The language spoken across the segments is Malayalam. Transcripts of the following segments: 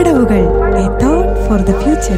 പടവുകൾ a thought for the future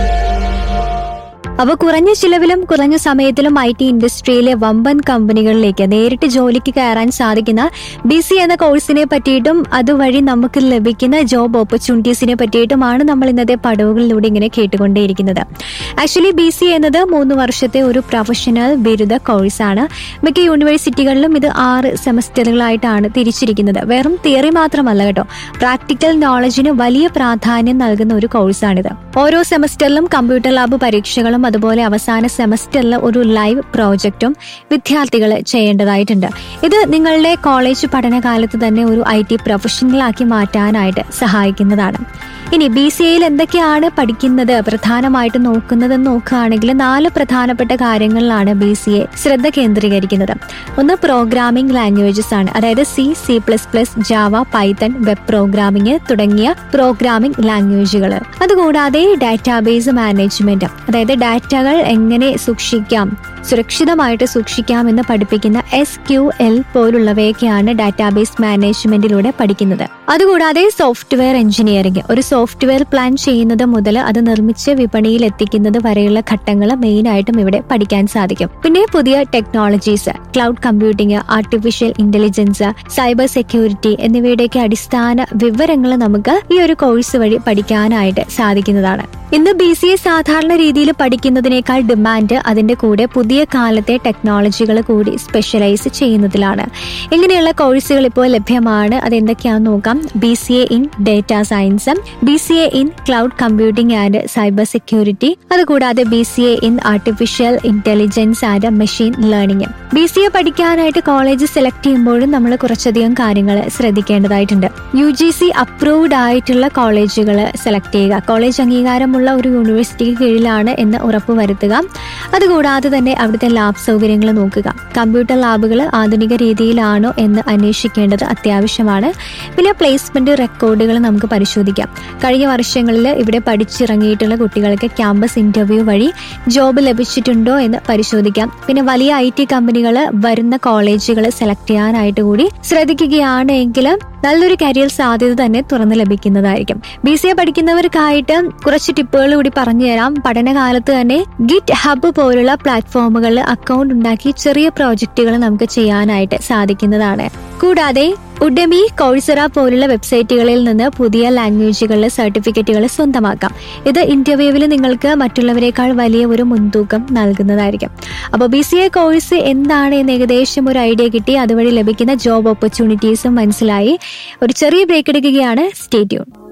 അപ്പൊ കുറഞ്ഞ ചിലവിലും കുറഞ്ഞ സമയത്തിലും ഐ ടി ഇൻഡസ്ട്രിയിലെ വമ്പൻ കമ്പനികളിലേക്ക് നേരിട്ട് ജോലിക്ക് കയറാൻ സാധിക്കുന്ന ബി സി എന്ന കോഴ്സിനെ പറ്റിയിട്ടും അതുവഴി നമുക്ക് ലഭിക്കുന്ന ജോബ് ഓപ്പർച്യൂണിറ്റീസിനെ പറ്റിയിട്ടുമാണ് നമ്മൾ ഇന്നത്തെ പടവുകളിലൂടെ ഇങ്ങനെ കേട്ടുകൊണ്ടേയിരിക്കുന്നത് ആക്ച്വലി ബി സി എന്നത് മൂന്ന് വർഷത്തെ ഒരു പ്രൊഫഷണൽ ബിരുദ കോഴ്സാണ് മിക്ക യൂണിവേഴ്സിറ്റികളിലും ഇത് ആറ് സെമസ്റ്ററുകളായിട്ടാണ് തിരിച്ചിരിക്കുന്നത് വെറും തിയറി മാത്രമല്ല കേട്ടോ പ്രാക്ടിക്കൽ നോളജിന് വലിയ പ്രാധാന്യം നൽകുന്ന ഒരു കോഴ്സാണിത് ഓരോ സെമസ്റ്ററിലും കമ്പ്യൂട്ടർ ലാബ് പരീക്ഷകളും അതുപോലെ അവസാന സെമസ്റ്ററിൽ ഒരു ലൈവ് പ്രോജക്റ്റും വിദ്യാർത്ഥികൾ ചെയ്യേണ്ടതായിട്ടുണ്ട് ഇത് നിങ്ങളുടെ കോളേജ് പഠനകാലത്ത് തന്നെ ഒരു ഐ ടി പ്രൊഫഷണലാക്കി മാറ്റാനായിട്ട് സഹായിക്കുന്നതാണ് ഇനി ബി സി എയിൽ എന്തൊക്കെയാണ് പഠിക്കുന്നത് പ്രധാനമായിട്ട് നോക്കുന്നതെന്ന് നോക്കുകയാണെങ്കിൽ നാല് പ്രധാനപ്പെട്ട കാര്യങ്ങളിലാണ് ബി സി എ ശ്രദ്ധ കേന്ദ്രീകരിക്കുന്നത് ഒന്ന് പ്രോഗ്രാമിംഗ് ലാംഗ്വേജസ് ആണ് അതായത് C C plus plus Java Python web programming തുടങ്ങിയ പ്രോഗ്രാമിംഗ് ലാംഗ്വേജുകൾ അതുകൂടാതെ ഡാറ്റാബേസ് മാനേജ്മെന്റ് അതായത് ഡാറ്റകൾ എങ്ങനെ സൂക്ഷിക്കാം സുരക്ഷിതമായിട്ട് സൂക്ഷിക്കാമെന്ന് പഠിപ്പിക്കുന്ന എസ് ക്യു എൽ പോലുള്ളവയൊക്കെയാണ് ഡാറ്റാബേസ് മാനേജ്മെന്റിലൂടെ പഠിക്കുന്നത് അതുകൂടാതെ സോഫ്റ്റ്വെയർ എഞ്ചിനീയറിംഗ് ഒരു സോഫ്റ്റ്വെയർ പ്ലാൻ ചെയ്യുന്നത് മുതൽ അത് നിർമ്മിച്ച് വിപണിയിൽ എത്തിക്കുന്നത് വരെയുള്ള ഘട്ടങ്ങൾ മെയിൻ ആയിട്ടും ഇവിടെ പഠിക്കാൻ സാധിക്കും പിന്നെ പുതിയ technologies cloud computing artificial intelligence cyber security എന്നിവയുടെയൊക്കെ അടിസ്ഥാന വിവരങ്ങൾ നമുക്ക് ഈ ഒരു കോഴ്സ് വഴി പഠിക്കാനായിട്ട് സാധിക്കുന്നതാണ് ഇന്ന് ബി സി എ സാധാരണ രീതിയിൽ പഠിക്കുന്നതിനേക്കാൾ ഡിമാൻഡ് അതിന്റെ കൂടെ പുതിയ കാലത്തെ ടെക്നോളജികൾ കൂടി സ്പെഷ്യലൈസ് ചെയ്യുന്നതിലാണ് ഇങ്ങനെയുള്ള കോഴ്സുകൾ ഇപ്പോൾ ലഭ്യമാണ് അത് എന്തൊക്കെയാണെന്ന് നോക്കാം B C A in data science B C A in cloud computing and cyber security അതുകൂടാതെ B C A in artificial intelligence and machine learning B C A പഠിക്കാനായിട്ട് കോളേജ് സെലക്ട് ചെയ്യുമ്പോഴും നമ്മൾ കുറച്ചധികം കാര്യങ്ങൾ ശ്രദ്ധിക്കേണ്ടതായിട്ടുണ്ട് യു ജി സി അപ്രൂവ്ഡ് ആയിട്ടുള്ള കോളേജുകൾ സെലക്ട് ചെയ്യുക കോളേജ് അംഗീകാരമുള്ള ഒരു യൂണിവേഴ്സിറ്റിക്ക് കീഴിലാണ് എന്ന് ഉറപ്പുവരുത്തുക അതുകൂടാതെ തന്നെ അവിടുത്തെ ലാബ് സൗകര്യങ്ങൾ നോക്കുക കമ്പ്യൂട്ടർ ലാബുകൾ ആധുനിക രീതിയിലാണോ എന്ന് അന്വേഷിക്കേണ്ടത് അത്യാവശ്യമാണ് പിന്നെ പ്ലേസ്മെന്റ് റെക്കോർഡുകൾ നമുക്ക് പരിശോധിക്കാം കഴിഞ്ഞ വർഷങ്ങളിൽ ഇവിടെ പഠിച്ചിറങ്ങിയിട്ടുള്ള കുട്ടികൾക്ക് ക്യാമ്പസ് ഇന്റർവ്യൂ വഴി ജോബ് ലഭിച്ചിട്ടുണ്ടോ എന്ന് പരിശോധിക്കാം പിന്നെ വലിയ ഐ ടി കമ്പനികൾ വരുന്ന കോളേജുകൾ സെലക്ട് ചെയ്യാനായിട്ട് കൂടി ശ്രദ്ധിക്കുകയാണ് എങ്കിൽ നല്ലൊരു കരിയർ സാധ്യത തന്നെ തുറന്നു ലഭിക്കുന്നതായിരിക്കും ബി സി എ പഠിക്കുന്നവർക്കായിട്ട് കുറച്ച് ടിപ്പുകൾ കൂടി പറഞ്ഞു തരാം പഠനകാലത്ത് തന്നെ ഗിറ്റ് ഹബ് പോലുള്ള പ്ലാറ്റ്ഫോമുകളിൽ അക്കൗണ്ട് ഉണ്ടാക്കി ചെറിയ പ്രോജക്റ്റുകൾ നമുക്ക് ചെയ്യാനായിട്ട് സാധിക്കുന്നതാണ് കൂടാതെ ഉഡമി കോഴ്സറ പോലുള്ള വെബ്സൈറ്റുകളിൽ നിന്ന് പുതിയ ലാംഗ്വേജുകളിലെ സർട്ടിഫിക്കറ്റുകൾ സ്വന്തമാക്കാം ഇത് ഇന്റർവ്യൂവിൽ നിങ്ങൾക്ക് മറ്റുള്ളവരെക്കാൾ വലിയ ഒരു മുൻതൂക്കം നൽകുന്നതായിരിക്കും അപ്പോൾ ബി സി എ കോഴ്സ് എന്താണ് എന്ന് ഏകദേശം ഒരു ഐഡിയ കിട്ടി അതുവഴി ലഭിക്കുന്ന ജോബ് ഓപ്പർച്യൂണിറ്റീസും മനസ്സിലായി ഒരു ചെറിയ ബ്രേക്ക് എടുക്കുകയാണ് സ്റ്റേറ്റ്യൂൺ